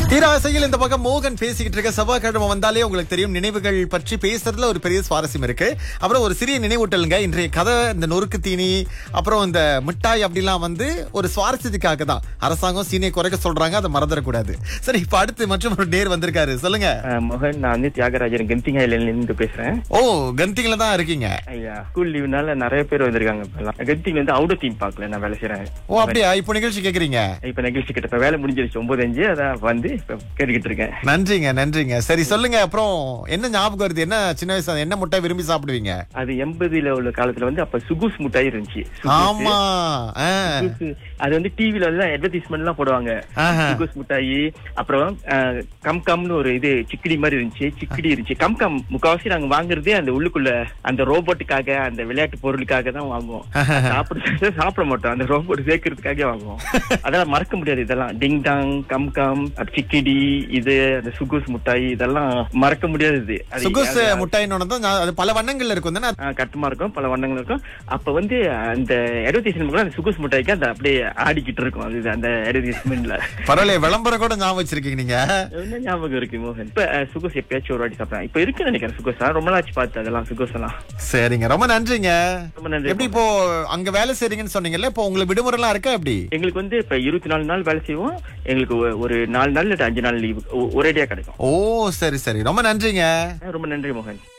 தீராசையில் இந்த பக்கம் மோகன் பேசிக்கிட்டு இருக்க செவ்வாய்க்கிழமை வந்தாலே உங்களுக்கு தெரியும் நினைவுகள் பற்றி பேசுறதுல ஒரு பெரிய சுவாரஸ்யம் இருக்கு அப்புறம் ஒரு சிறிய நினைவூட்டலுங்க இன்றைய கதை இந்த நொறுக்கு தீனி அப்புறம் இந்த மிட்டாய் அப்படிலாம் வந்து ஒரு சுவாரஸ்யத்துக்காக தான் அரசாங்கம் சீனியை குறைக்க சொல்றாங்க அதை மறந்துடக்கூடாது சரி இப்ப அடுத்து மற்றும் ஒரு நேர் வந்திருக்காரு சொல்லுங்க அஹ் மோகன் நான் வந்து தியாகராஜன் கெந்திங் ஐலண்ட்ல இருந்து பேசுறேன் ஓ கந்திங்ல தான் இருக்கீங்க ஐயா ஸ்கூல் லீவுனால நிறைய பேர் வந்திருக்காங்க இப்பெல்லாம் கெந்திங் வந்து அவுட் தீம் பார்க்கல நான் வேலை செய்யறேன் ஓ அப்படியா இப்போ நிகழ்ச்சி கேக்குறீங்க இப்ப நிகழ்ச்சி கிட்ட இப்ப வேலை முடிஞ்சிருச்சு ஒன்பது அஞ்சு அதான் வந்து இப்ப கேட்டுக்கிட்டு இருக்கேன் நன்றிங்க நன்றிங்க சரி சொல்லுங்க அப்புறம் என்ன ஞாபகம் வருது என்ன சின்ன வயசு என்ன முட்டை விரும்பி சாப்பிடுவீங்க அது எண்பதுல உள்ள காலத்துல வந்து அப்ப சுகுஸ் முட்டாய் இருந்துச்சு சுகுஸ். ஆமா ஆ. சுகுஸ். அது வந்து டிவில எல்லாம் அட்வர்டைஸ்மெண்ட் எல்லாம் போடுவாங்க ஆஹா. சுகுஸ் முட்டாயி அப்புறம் அஹ், கம் கம்னு ஒரு இது சிக்கிடி மாதிரி இருந்துச்சு சிக்கிடி இருந்துச்சு கம் கம் முக்காவாசி நாங்க வாங்குறதே அந்த உள்ளுக்குள்ள அந்த ரோபோட்டுக்காக அந்த விளையாட்டு பொருளுக்காக தான் வாங்குவோம் சாப்பிட சாப்பிட மாட்டோம் அந்த ரோபோட் சேர்க்கறதுக்காக வாங்குவோம் அதெல்லாம் மறக்க முடியாது இதெல்லாம் ding dong come come up சிக்கிடி இது அந்த சுகுஸ் முட்டாய் இதெல்லாம் மறக்க முடியாது இது அது- சுகுஸ் அது- முட்டைன்னு தான் ஞா- அது பல வண்ணங்கள்ல இருக்கும் தானே ஆ, கட்டமா இருக்கும் பல வண்ணங்கள் இருக்கும் அப்ப வந்து அந்த அட்வர்டைஸ்மெண்ட் அந்த சுகுஸ் முட்டாய்க்கு அந்த அப்படியே ஆடிக்கிட்டு இருக்கும் அது அந்த அட்வர்டைஸ்மெண்ட்ல பரவாயில்ல விளம்பரம் கூட ஞாபகம் வச்சிருக்கீங்க நீங்க என்ன ஞாபகம் இருக்கு மோகன் இப்ப அஹ், சுகுஸ் எப்பயாச்சும் ஒரு வாட்டி சாப்பிட்டேன் இப்ப இருக்குன்னு நினைக்கிறேன் சுகுஸ் ஆ, ரொம்ப நாளாச்சு பார்த்து அதெல்லாம் சுகுஸ் எல்லாம் சரிங்க ரொம்ப நன்றிங்க ரொம்ப நன்றி எப்படி இப்போ அங்க வேலை செய்றீங்கன்னு சொன்னீங்கல்ல இப்போ உங்களுக்கு விடுமுறை எல்லாம் இருக்கா எப்படி எங்களுக்கு வந்து இப்ப இருபத்தி நாலு நாள் வேலை செய்வோம் எங்களுக்கு ஒ- ஒரு நாலு நாள் இல்ல அஞ்சு நாள் லீவு ஒரேடியா கிடைக்கும் ஓ சரி சரி ரொம்ப நன்றிங்க ரொம்ப நன்றி மோகன்